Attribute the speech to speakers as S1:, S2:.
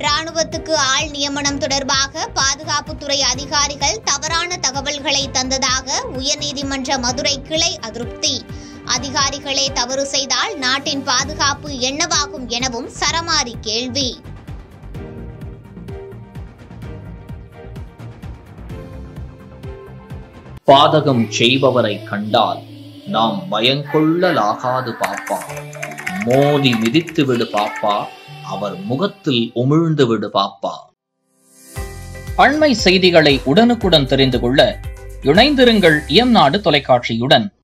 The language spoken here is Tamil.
S1: ராணுவத்துக்கு ஆள் நியமனம் தொடர்பாக பாதுகாப்புத்துறை அதிகாரிகள் தவறான தகவல்களை தந்ததாக உயர்நீதிமன்ற மதுரை கிளை அதிருப்தி அதிகாரிகளே தவறு செய்தால் நாட்டின் பாதுகாப்பு என்னவாகும் எனவும் சரமாரி கேள்வி
S2: பாதகம் செய்பவரை கண்டால் நாம் பயங்கொள்ளலாகாது பாப்பா மோதி மிதித்து விடு பாப்பா அவர் முகத்தில் உமிழ்ந்து விடு பாப்பா அண்மை செய்திகளை உடனுக்குடன் தெரிந்து கொள்ள இணைந்திருங்கள் இயம்நாடு தொலைக்காட்சியுடன்